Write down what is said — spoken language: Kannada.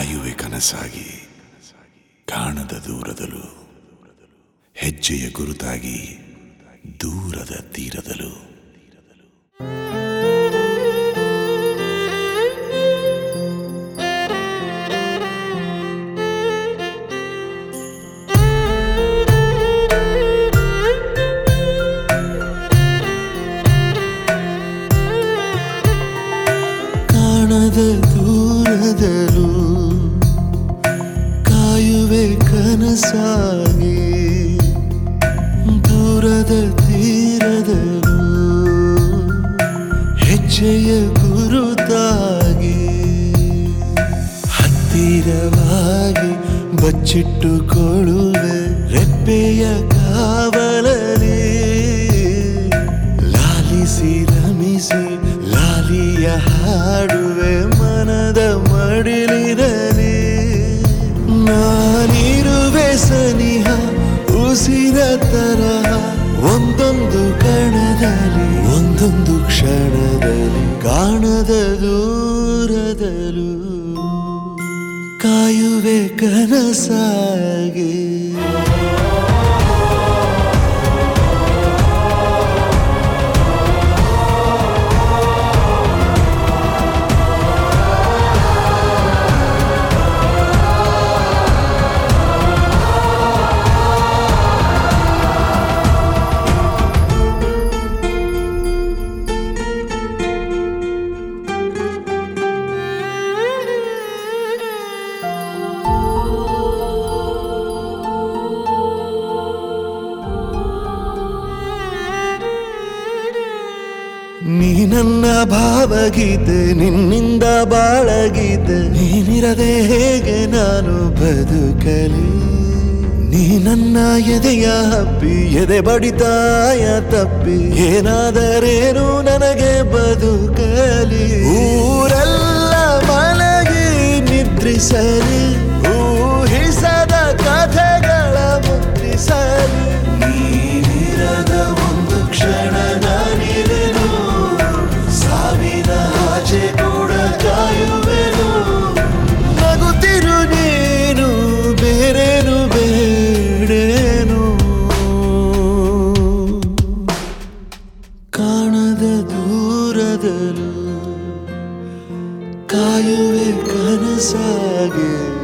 ಕಾಯುವೆ ಕನಸಾಗಿ ಕಾಣದ ದೂರದಲು ಹೆಜ್ಜೆಯ ಗುರುತಾಗಿ ದೂರದ ತೀರದಲು ಕಾಣದ ದೂರದಲು ಕಾಯುವೆ ಕನಸಾಗಿ ದೂರದ ತೀರದಲು ಹೆಜ್ಜೆಯ ಗುರುತಾಗಿ ಹತ್ತಿರವಾಗಿ ಬಚ್ಚಿಟ್ಟುಕೊಳ್ಳುವೆ ರೆಪ್ಪೆಯ ಕಾವಲಲಿ ಲಾಲಿಸಿ ರಮಿಸಿ ಲಾಲಿಯ ಹಾಡುವೆ ಮನದ ಮಡಿಲಿರಲಿ ನಾನಿರುವೆ ಸನಿಹ ಉಸಿರ ತರಹ ಒಂದೊಂದು ಕಣದಲ್ಲಿ ಒಂದೊಂದು ಕ್ಷಣದಲ್ಲಿ ಕಾಣದ ದೂರದಲು ಕಾಯುವೆ ಕನಸಾಗಿ ನೀ ನನ್ನ ಭಾವಗೀತೆ ನಿನ್ನಿಂದ ಬಾಳಗೀತೆ ನೀನಿರದೆ ಹೇಗೆ ನಾನು ಬದುಕಲಿ ನೀ ನನ್ನ ಎದೆಯ ಹಪ್ಪಿ ಎದೆ ಬಡಿತಾಯ ತಪ್ಪಿ ಏನಾದರೇನು ನನಗೆ ಬದುಕಲಿ ಊರೆಲ್ಲ ಮಲಗಿ ನಿದ್ರಿಸಲಿ ಊಹಿಸದ ಕಥೆಗಳ ಮುದ್ರಿಸಲಿ ನೀನಿರದ ಒಂದು ಕ್ಷಣ ನಾನಿರೆನು ಸಾವಿನ ಆಚೆ ಕೂಡ ಕಾಯುವೆನು ನಗುತ್ತಿರು ನೀನು ಬೇರೇನು ಬೇಡೇನು ಕಾಣದ ದೂರದಲು ಕಾಯುವೆ ಕನಸಾಗೆ